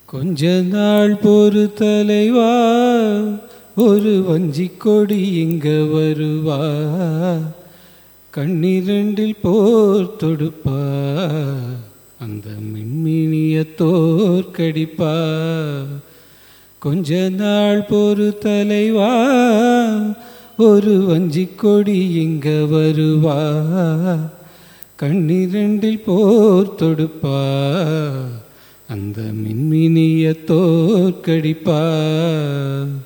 கொஞ்ச நாள் பொறு தலைவா ஒரு வஞ்சி கொடி இங்க வருவா கண்ணிரண்டில் போர் தொடுப்பா அந்த மின்மினிய தோற்கடிப்பா கொஞ்ச நாள் பொறு தலைவா ஒரு வஞ்சி கொடி இங்க வருவா கண்ணிரண்டில் போர் தொடுப்பா அந்த மின்மினிய தோற்கடிப்பா